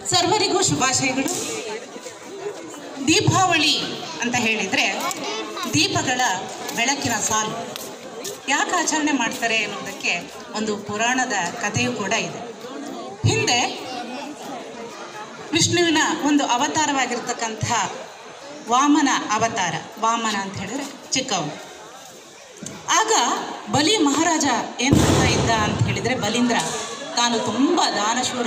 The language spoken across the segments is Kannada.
ಸರ್ವರಿಗೂ ಶುಭಾಶಯಗಳು ದೀಪಾವಳಿ ಅಂತ ಹೇಳಿದರೆ ದೀಪಗಳ ಬೆಳಕಿನ ಸಾಲು ಯಾಕೆ ಆಚರಣೆ ಮಾಡ್ತಾರೆ ಅನ್ನೋದಕ್ಕೆ ಒಂದು ಪುರಾಣದ ಕಥೆಯೂ ಕೂಡ ಇದೆ ಹಿಂದೆ ವಿಷ್ಣುವಿನ ಒಂದು ಅವತಾರವಾಗಿರ್ತಕ್ಕಂಥ ವಾಮನ ಅವತಾರ ವಾಮನ ಅಂತ ಹೇಳಿದ್ರೆ ಚಿಕ್ಕವನು ಆಗ ಬಲಿ ಮಹಾರಾಜ ಏನು ಮಾಡ್ತಾ ಇದ್ದ ಅಂತ ಹೇಳಿದರೆ ಬಲೀಂದ್ರ ತಾನು ತುಂಬ ದಾನಶೂರ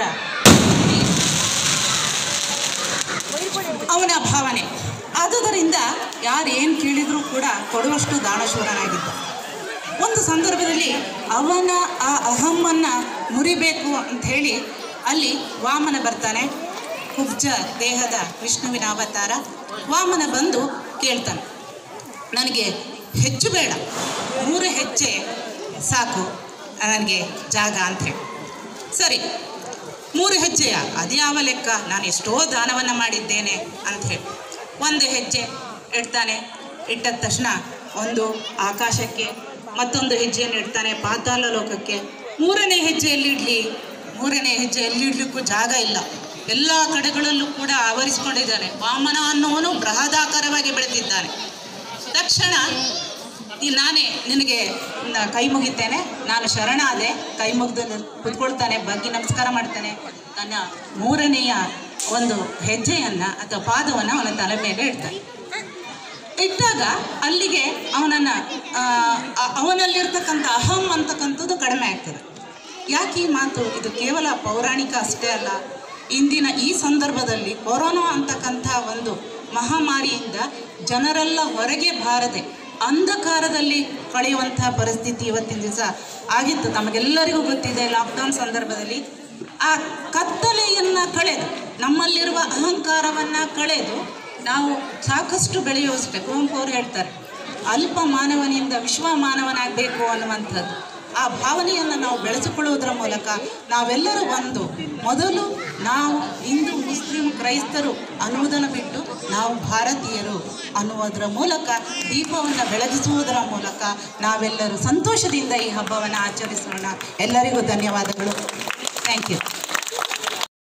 ಅವನ ಭಾವನೆ ಆದುದರಿಂದ ಯಾರು ಏನು ಕೇಳಿದರೂ ಕೂಡ ಕೊಡುವಷ್ಟು ದಾನಶೂರನಾಗಿದ್ದ ಒಂದು ಸಂದರ್ಭದಲ್ಲಿ ಅವನ ಆ ಅಹಮ್ಮನ್ನು ಮುರಿಬೇಕು ಅಂತ ಹೇಳಿ ಅಲ್ಲಿ ವಾಮನ ಬರ್ತಾನೆ ಕುಬ್ಜ ದೇಹದ ವಿಷ್ಣುವಿನ ಅವತಾರ ವಾಮನ ಬಂದು ಕೇಳ್ತಾನೆ ನನಗೆ ಹೆಚ್ಚು ಬೇಡ ಮೂರು ಹೆಜ್ಜೆ ಸಾಕು ನನಗೆ ಜಾಗ ಅಂತ ಹೇಳಿ ಸರಿ ಮೂರು ಹೆಜ್ಜೆಯ ಅದ್ಯಾವ ಲೆಕ್ಕ ನಾನು ಎಷ್ಟೋ ದಾನವನ್ನು ಮಾಡಿದ್ದೇನೆ ಅಂತ ಹೇಳಿ ಒಂದು ಹೆಜ್ಜೆ ಇಡ್ತಾನೆ ಇಟ್ಟ ತಕ್ಷಣ ಒಂದು ಆಕಾಶಕ್ಕೆ ಮತ್ತೊಂದು ಹೆಜ್ಜೆಯನ್ನು ಇಡ್ತಾನೆ ಪಾತಾಳ ಲೋಕಕ್ಕೆ ಮೂರನೇ ಹೆಜ್ಜೆಯಲ್ಲಿ ಇಡಲಿ ಮೂರನೇ ಹೆಜ್ಜೆ ಎಲ್ಲಿಡ್ಲಿಕ್ಕೂ ಜಾಗ ಇಲ್ಲ ಎಲ್ಲ ಕಡೆಗಳಲ್ಲೂ ಕೂಡ ಆವರಿಸಿಕೊಂಡಿದ್ದಾನೆ ವಾಮನ ಅನ್ನುವನು ಬೃಹದಾಕಾರವಾಗಿ ಬೆಳೆದಿದ್ದಾನೆ ತಕ್ಷಣ ಈ ನಾನೇ ನಿನಗೆ ನ- ಕೈ ಮುಗಿತೇನೆ ನಾನು ಶರಣಾದೆ ಕೈ ಮುಗಿದು ಕುತ್ಕೊಳ್ತಾನೆ ಬಗ್ಗಿ ನಮಸ್ಕಾರ ಮಾಡ್ತಾನೆ ತನ್ನ ಮೂರನೆಯ ಒಂದು ಹೆಜ್ಜೆಯನ್ನು ಅಥವಾ ಪಾದವನ್ನು ಅವನ ತಲೆ ಮೇಲೆ ಇಡ್ತಾನೆ ಇಟ್ಟಾಗ ಅಲ್ಲಿಗೆ ಅವನನ್ನು ಅವನಲ್ಲಿರ್ತಕ್ಕಂಥ ಅಹಂ ಅಂತಕ್ಕಂಥದ್ದು ಕಡಿಮೆ ಆಗ್ತದೆ ಯಾಕೆ ಈ ಮಾತು ಇದು ಕೇವಲ ಪೌರಾಣಿಕ ಅಷ್ಟೇ ಅಲ್ಲ ಇಂದಿನ ಈ ಸಂದರ್ಭದಲ್ಲಿ ಕೊರೋನಾ ಅಂತಕ್ಕಂಥ ಒಂದು ಮಹಾಮಾರಿಯಿಂದ ಜನರೆಲ್ಲ ಹೊರಗೆ ಬಾರದೆ ಅಂಧಕಾರದಲ್ಲಿ ಕಳೆಯುವಂತಹ ಪರಿಸ್ಥಿತಿ ಇವತ್ತಿನ ದಿವಸ ಆಗಿತ್ತು ನಮಗೆಲ್ಲರಿಗೂ ಗೊತ್ತಿದೆ ಲಾಕ್ಡೌನ್ ಸಂದರ್ಭದಲ್ಲಿ ಆ ಕತ್ತಲೆಯನ್ನು ಕಳೆದು ನಮ್ಮಲ್ಲಿರುವ ಅಹಂಕಾರವನ್ನು ಕಳೆದು ನಾವು ಸಾಕಷ್ಟು ಬೆಳೆಯುವಷ್ಟೇ ಕುವೆಂಪು ಅವರು ಹೇಳ್ತಾರೆ ಅಲ್ಪ ಮಾನವನಿಂದ ವಿಶ್ವ ಮಾನವನಾಗಬೇಕು ಅನ್ನುವಂಥದ್ದು ಆ ಭಾವನೆಯನ್ನು ನಾವು ಬೆಳೆಸಿಕೊಳ್ಳುವುದರ ಮೂಲಕ ನಾವೆಲ್ಲರೂ ಒಂದು ಮೊದಲು ನಾವು ಹಿಂದೂ ಮುಸ್ಲಿಂ ಕ್ರೈಸ್ತರು ಅನ್ನುವುದನ್ನು ಬಿಟ್ಟು ನಾವು ಭಾರತೀಯರು ಅನ್ನುವುದರ ಮೂಲಕ ದೀಪವನ್ನು ಬೆಳಗಿಸುವುದರ ಮೂಲಕ ನಾವೆಲ್ಲರೂ ಸಂತೋಷದಿಂದ ಈ ಹಬ್ಬವನ್ನು ಆಚರಿಸೋಣ ಎಲ್ಲರಿಗೂ ಧನ್ಯವಾದಗಳು ಥ್ಯಾಂಕ್ ಯು